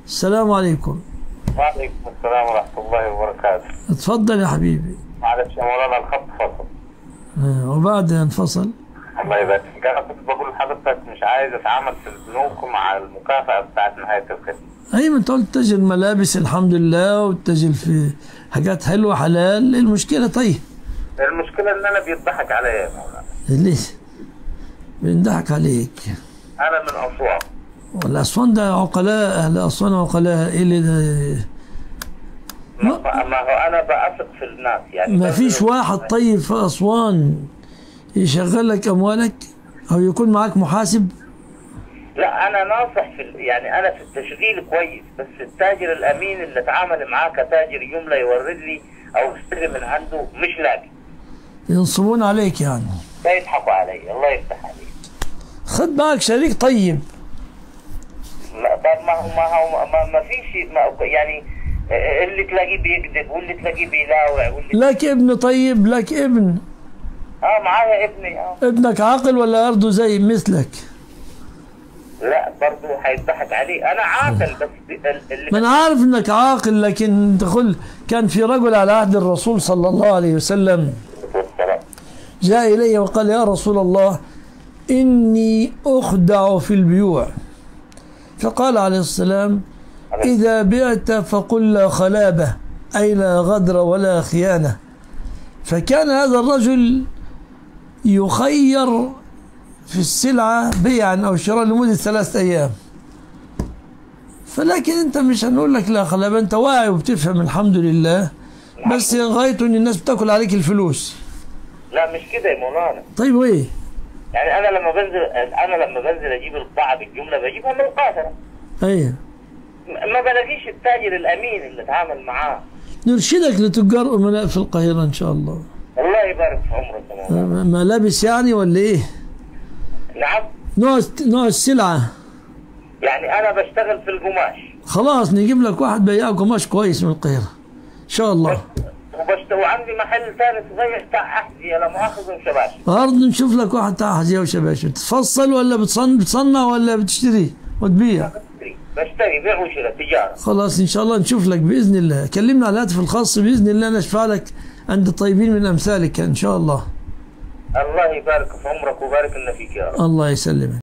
السلام عليكم وعليكم السلام ورحمة الله وبركاته اتفضل يا حبيبي معلش يا مولانا الخط فصل آه، وبعد انفصل الله يبارك فيك أنا كنت بقول لحضرتك مش عايز أتعامل في البنوك مع المكافأة بتاعت نهاية الخدمة اي ما انت قلت تجي الملابس الحمد لله وتجي في حاجات حلوه حلال إيه المشكله طيب المشكلة إن أنا بيضحك عليا يا مولانا ليه بنضحك عليك أنا من أسوان والاسوان ده عقلاء اهل اسوان عقلاء ايه اللي ده ما, ما هو أنا بأثق في الناس يعني ما فيش واحد طيب في اسوان يشغل لك اموالك او يكون معاك محاسب لا أنا ناصح في ال- يعني أنا في التشغيل كويس بس التاجر الأمين اللي اتعامل معاه كتاجر يملى يورد لي أو اشتري من عنده مش لاقي ينصبون عليك يعني لا يضحكوا علي الله يفتح عليك خد معك شريك طيب لا طب ما هو ما هو ما, ما فيش ما يعني اللي تلاقيه بيكذب واللي تلاقيه بيلاوع واللي لك ابن طيب لك ابن اه معايا ابني اه ابنك عاقل ولا برضه زي مثلك لا برضه هيضحك عليه انا عاقل بس ال- اللي ما انا عارف انك عاقل لكن تقول كان في رجل على عهد الرسول صلى الله عليه وسلم والسلام. جاء الي وقال يا رسول الله اني اخدع في البيوع فقال عليه السلام اذا بعت فقل لا خلابه اي لا غدر ولا خيانه فكان هذا الرجل يخير في السلعه بيعا او شراء لمده ثلاثة ايام فلكن انت مش هنقول لك لا خلابه انت واعي وبتفهم الحمد لله بس غايته ان الناس بتاكل عليك الفلوس لا مش كده يا مولانا طيب وايه يعني انا لما بنزل انا لما بنزل اجيب البضاعه بالجمله بجيبها من القاهره ايوه م- ما بلاقيش التاجر الامين اللي اتعامل معاه نرشدك لتجار امناء في القاهره ان شاء الله الله يبارك في عمرك يا مولانا ملابس يعني ولا ايه نعم نوع نوع السلعه يعني انا بشتغل في القماش خلاص نجيب لك واحد بياع قماش كويس من القاهره ان شاء الله وبشت... وعندي محل ثاني صغير بتاع احذيه لا مؤاخذه وشباشب برضه نشوف لك واحد بتاع حزيه وشباشب تفصل ولا بتصن بتصنع ولا بتشتري وتبيع بشتري بشتري بيع وشراء تجاره خلاص ان شاء الله نشوف لك باذن الله كلمنا على الهاتف الخاص باذن الله نشفع لك عند الطيبين من امثالك ان شاء الله الله يبارك في عمرك ويبارك لنا فيك يا رب الله يسلمك